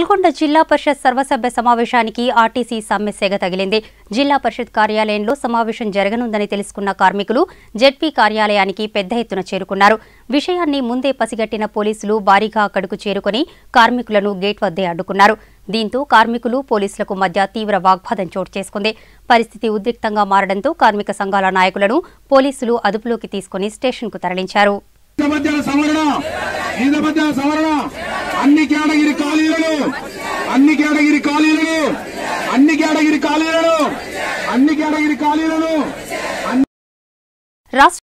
నల్గొండ జిల్లా పరిషత్ సర్వసభ్య సమావేశానికి ఆర్టీసీ సమ్మె సెగ తగిలింది జిల్లా పరిషత్ కార్యాలయంలో సమావేశం జరగనుందని తెలుసుకున్న కార్మికులు జెడ్పీ కార్యాలయానికి పెద్ద ఎత్తున చేరుకున్నారు విషయాన్ని ముందే పసిగట్టిన పోలీసులు భారీగా అక్కడకు చేరుకుని కార్మికులను గేట్ వద్దే అడ్డుకున్నారు దీంతో కార్మికులు పోలీసులకు మధ్య తీవ్ర వాగ్వాదం చోటు చేసుకుంది పరిస్థితి ఉద్రిక్తంగా మారడంతో కార్మిక సంఘాల నాయకులను పోలీసులు అదుపులోకి తీసుకుని స్టేషన్కు తరలించారు మధ్యాహ్న సవరణ ఈద మధ్యాహ్న సవరణ అన్ని కేటగిరి ఖాళీలను అన్ని కేటగిరి ఖాళీలను అన్ని కేటగిరి ఖాళీలను అన్ని కేటగిరి ఖాళీలను రాష్ట్ర